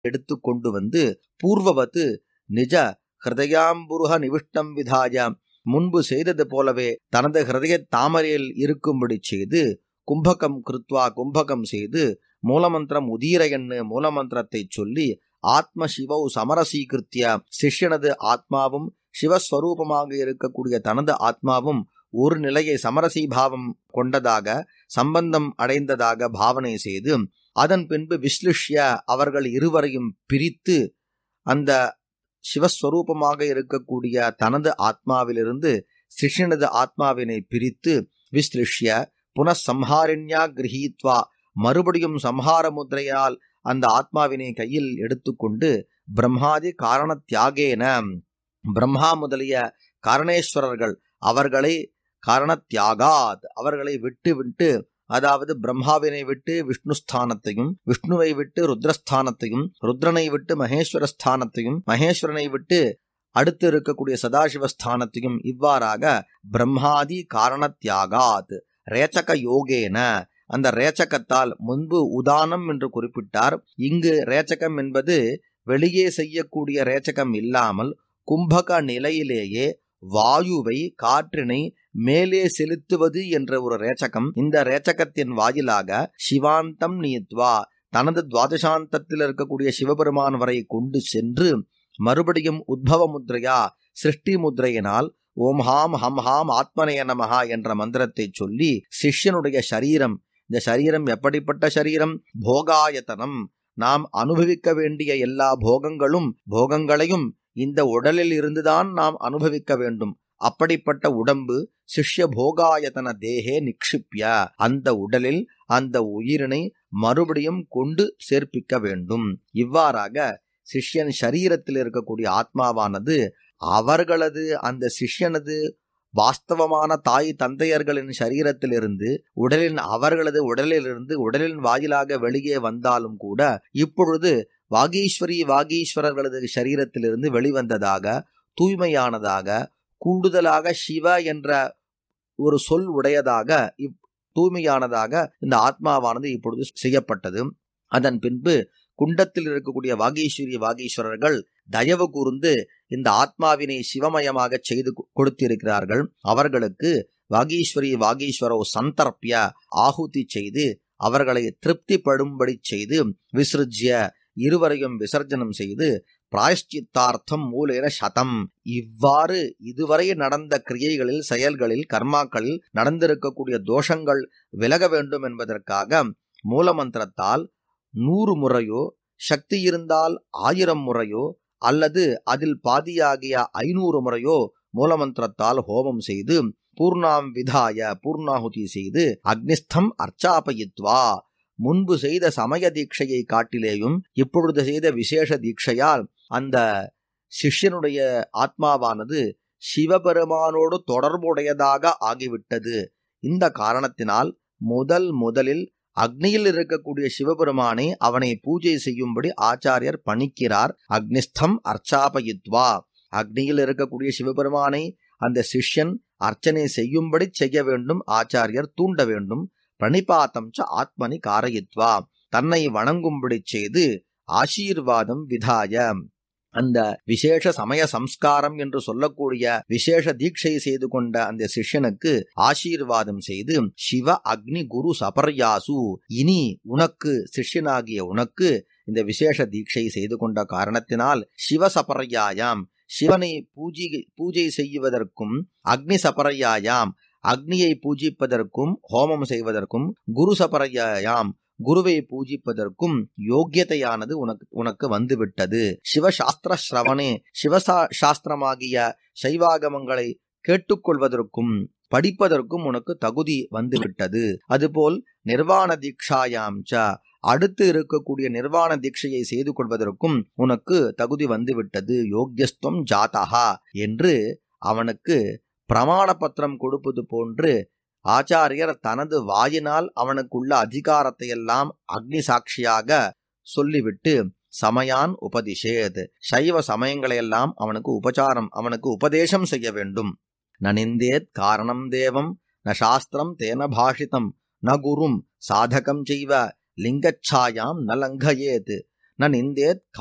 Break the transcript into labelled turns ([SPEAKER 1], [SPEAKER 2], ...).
[SPEAKER 1] எடுத்து கொண்டு வந்து பூர்வவத்து நிஜ ஹிருதயாம்புருக நிவிஷ்டம் விதாய முன்பு செய்தது போலவே தனது ஹிருதய தாமரையில் இருக்கும்படி செய்து கும்பகம் கிருத்வா கும்பகம் செய்து மூலமந்திரம் உதீர எண்ணு மூலமந்திரத்தை சொல்லி ஆத்ம சிவவு சமரசீகிருத்திய சிஷ்யனது ஆத்மாவும் சிவஸ்வரூபமாக இருக்கக்கூடிய தனது ஆத்மாவும் ஒரு நிலையை சமரசீபாவம் கொண்டதாக சம்பந்தம் அடைந்ததாக பாவனை செய்து அதன் பின்பு விஸ்லிஷ்ய அவர்கள் இருவரையும் பிரித்து அந்த சிவஸ்வரூபமாக இருக்கக்கூடிய தனது ஆத்மாவிலிருந்து சிஷ்யனது ஆத்மாவினை பிரித்து விஸ்லிஷ்ய புனഃசம்ஹாரிண்யா கிரகீத்வா மறுபடியும் சம்ஹார முத்திரையால் அந்த ஆத்மாவினை கையில் எடுத்துக்கொண்டு பிரம்மாதி காரண தியாகேன பிரம்மா முதலிய காரணேஸ்வரர்கள் அவர்களை காரண தியாகாத் அவர்களை விட்டு விட்டு அதாவது பிரம்மாவினை விட்டு விஷ்ணு ஸ்தானத்தையும் விஷ்ணுவை விட்டு ருத்ரஸ்தானத்தையும் ருத்ரனை விட்டு மகேஸ்வர ஸ்தானத்தையும் மகேஸ்வரனை விட்டு அடுத்து இருக்கக்கூடிய சதாசிவஸ்தானத்தையும் இவ்வாறாக பிரம்மாதி காரண தியாகாத் ரேச்சக யோகேன அந்த ரேச்சகத்தால் முன்பு உதானம் என்று குறிப்பிட்டார் இங்கு ரேச்சகம் என்பது வெளியே செய்யக்கூடிய ரேச்சகம் இல்லாமல் கும்பக நிலையிலேயே வாயுவை காற்றினை மேலே செலுத்துவது என்ற ஒரு ரேச்சகம் இந்த ரேச்சகத்தின் வாயிலாக சிவாந்தம் நீத்வா தனது துவாதசாந்தத்தில் இருக்கக்கூடிய சிவபெருமான் வரை கொண்டு சென்று மறுபடியும் உத்பவ முத்ரையா சிருஷ்டி முத்ரையினால் ஓம் ஹாம் ஹம் ஹாம் ஆத்மனய நமஹா என்ற மந்திரத்தை சொல்லி சிஷ்யனுடைய சரீரம் இந்த சரீரம் எப்படிப்பட்ட சரீரம் போகாயத்தனம் நாம் அனுபவிக்க வேண்டிய எல்லா போகங்களும் போகங்களையும் இந்த உடலில் இருந்துதான் நாம் அனுபவிக்க வேண்டும் அப்படிப்பட்ட உடம்பு சிஷ்ய போகாயத்தன தேகே நிக்ஷிப்ய அந்த உடலில் அந்த உயிரினை மறுபடியும் கொண்டு சேர்ப்பிக்க வேண்டும் இவ்வாறாக சிஷ்யன் சரீரத்தில் இருக்கக்கூடிய ஆத்மாவானது அவர்களது அந்த சிஷ்யனது வாஸ்தவமான தாய் தந்தையர்களின் சரீரத்திலிருந்து உடலின் அவர்களது உடலிலிருந்து உடலின் வாயிலாக வெளியே வந்தாலும் கூட இப்பொழுது வாகீஸ்வரி வாகீஸ்வரர்களது சரீரத்திலிருந்து வெளிவந்ததாக தூய்மையானதாக கூடுதலாக சிவ என்ற ஒரு சொல் உடையதாக இப் தூய்மையானதாக இந்த ஆத்மாவானது இப்பொழுது செய்யப்பட்டது அதன் பின்பு குண்டத்தில் இருக்கக்கூடிய வாகீஸ்வரி வாகீஸ்வரர்கள் தயவு கூர்ந்து இந்த ஆத்மாவினை சிவமயமாக செய்து கொடுத்திருக்கிறார்கள் அவர்களுக்கு வாகீஸ்வரி வாகீஸ்வரோ சந்தர்ப்பிய ஆகுதி செய்து அவர்களை திருப்திப்படும்படி செய்து விசிருஜ்ய இருவரையும் விசர்ஜனம் செய்து பிராயஷ்சித்தார்த்தம் மூலேன சதம் இவ்வாறு இதுவரை நடந்த கிரியைகளில் செயல்களில் கர்மாக்களில் நடந்திருக்கக்கூடிய தோஷங்கள் விலக வேண்டும் என்பதற்காக மூலமந்திரத்தால் நூறு முறையோ சக்தி இருந்தால் ஆயிரம் முறையோ அல்லது அதில் பாதியாகிய ஐநூறு முறையோ மூலமந்திரத்தால் ஹோமம் செய்து பூர்ணாம் விதாய பூர்ணாகுதி செய்து அக்னிஸ்தம் அர்ச்சாபயித்வா முன்பு செய்த சமய தீட்சையை காட்டிலேயும் இப்பொழுது செய்த விசேஷ தீட்சையால் அந்த சிஷ்யனுடைய ஆத்மாவானது சிவபெருமானோடு தொடர்புடையதாக ஆகிவிட்டது இந்த காரணத்தினால் முதல் முதலில் அக்னியில் இருக்கக்கூடிய சிவபெருமானை அவனை பூஜை செய்யும்படி ஆச்சாரியர் பணிக்கிறார் அக்னிஸ்தம் அர்ச்சாபயித்வா அக்னியில் இருக்கக்கூடிய சிவபெருமானை அந்த சிஷ்யன் அர்ச்சனை செய்யும்படி செய்ய வேண்டும் ஆச்சாரியர் தூண்ட வேண்டும் பிரணிபாத்தம் ச ஆத்மனி காரயித்வா தன்னை வணங்கும்படி செய்து ஆசீர்வாதம் விதாய அந்த விசேஷ சமய சம்ஸ்காரம் என்று சொல்லக்கூடிய விசேஷ தீட்சை செய்து கொண்ட அந்த சிஷ்யனுக்கு ஆசீர்வாதம் செய்து சிவ அக்னி குரு சபர்யாசு இனி உனக்கு சிஷ்யனாகிய உனக்கு இந்த விசேஷ தீட்சை செய்து கொண்ட காரணத்தினால் சிவசபர்யாயாம் சிவனை பூஜை பூஜை செய்வதற்கும் அக்னி சபரையாயாம் அக்னியை பூஜிப்பதற்கும் ஹோமம் செய்வதற்கும் குரு சபரையாயாம் குருவை பூஜிப்பதற்கும் யோக்கியதையானது உனக்கு உனக்கு வந்துவிட்டது சிவசாஸ்திர ஸ்ரவணே சிவசா சாஸ்திரமாகிய சைவாகமங்களை கேட்டுக்கொள்வதற்கும் படிப்பதற்கும் உனக்கு தகுதி வந்துவிட்டது அதுபோல் நிர்வாண தீட்சாயாம் ச அடுத்து இருக்கக்கூடிய நிர்வாண தீட்சையை செய்து கொள்வதற்கும் உனக்கு தகுதி வந்துவிட்டது யோக்கியஸ்துவம் ஜாதகா என்று அவனுக்கு பிரமாண பத்திரம் கொடுப்பது போன்று ஆச்சாரியர் தனது வாயினால் அவனுக்குள்ள அதிகாரத்தை எல்லாம் அக்னி சாட்சியாக சொல்லிவிட்டு சமயான் உபதிஷேத் சைவ சமயங்களையெல்லாம் அவனுக்கு உபச்சாரம் அவனுக்கு உபதேசம் செய்ய வேண்டும் நனிந்தேத் காரணம் தேவம் ந சாஸ்திரம் தேன பாஷிதம் ந குரும் சாதகம் செய்வ லிங்கச்சாயாம் ந லங்கயேத் ந நிந்தேத்